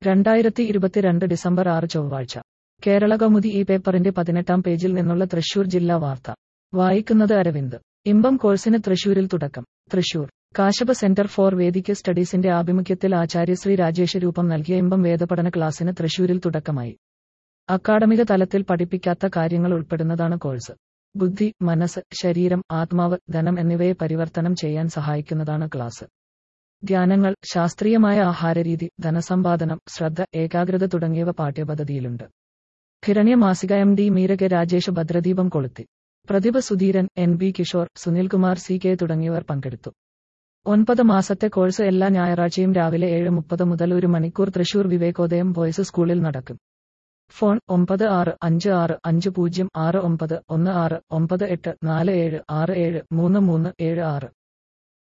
രണ്ടായിരത്തി ഇരുപത്തിരണ്ട് ഡിസംബർ ആറ് ചൊവ്വാഴ്ച കേരള കൗമുദി ഈ പേപ്പറിന്റെ പതിനെട്ടാം പേജിൽ നിന്നുള്ള തൃശൂർ ജില്ലാ വാർത്ത വായിക്കുന്നത് അരവിന്ദ് ഇമ്പം കോഴ്സിന് തൃശൂരിൽ തുടക്കം തൃശൂർ കാശബ സെന്റർ ഫോർ വേദിക് സ്റ്റഡീസിന്റെ ആഭിമുഖ്യത്തിൽ ആചാര്യശ്രീ രാജേഷ് രൂപം നൽകിയ ഇമ്പം വേദപഠന ക്ലാസ്സിന് തൃശൂരിൽ തുടക്കമായി അക്കാഡമിക തലത്തിൽ പഠിപ്പിക്കാത്ത കാര്യങ്ങൾ ഉൾപ്പെടുന്നതാണ് കോഴ്സ് ബുദ്ധി മനസ്സ് ശരീരം ആത്മാവ് ധനം എന്നിവയെ പരിവർത്തനം ചെയ്യാൻ സഹായിക്കുന്നതാണ് ക്ലാസ് ധ്യാനങ്ങൾ ശാസ്ത്രീയമായ ആഹാരരീതി ധനസമ്പാദനം ശ്രദ്ധ ഏകാഗ്രത തുടങ്ങിയവ പാഠ്യപദ്ധതിയിലുണ്ട് ഹിരണ്യ മാസിക എം ഡി മീരകെ രാജേഷ് ഭദ്രദീപം കൊളുത്തി Prathibha Sudheeran N B Kishore Sunilkumar C K തുടങ്ങിയവർ പങ്കെടുത്തു ഒൻപത് മാസത്തെ കോഴ്സ് എല്ലാ ഞായറാഴ്ചയും രാവിലെ ഏഴ് മുപ്പത് മുതൽ ഒരു മണിക്കൂർ തൃശൂർ വിവേകോദയം ബോയ്സ് സ്കൂളിൽ നടക്കും ഫോൺ ഒമ്പത് ആറ് അഞ്ച് ആറ് അഞ്ച് പൂജ്യം ആറ് ഒമ്പത് ഒന്ന് ആറ് ഒമ്പത് എട്ട് നാല് ഏഴ് ആറ് ഏഴ് മൂന്ന് മൂന്ന് ഏഴ് ആറ്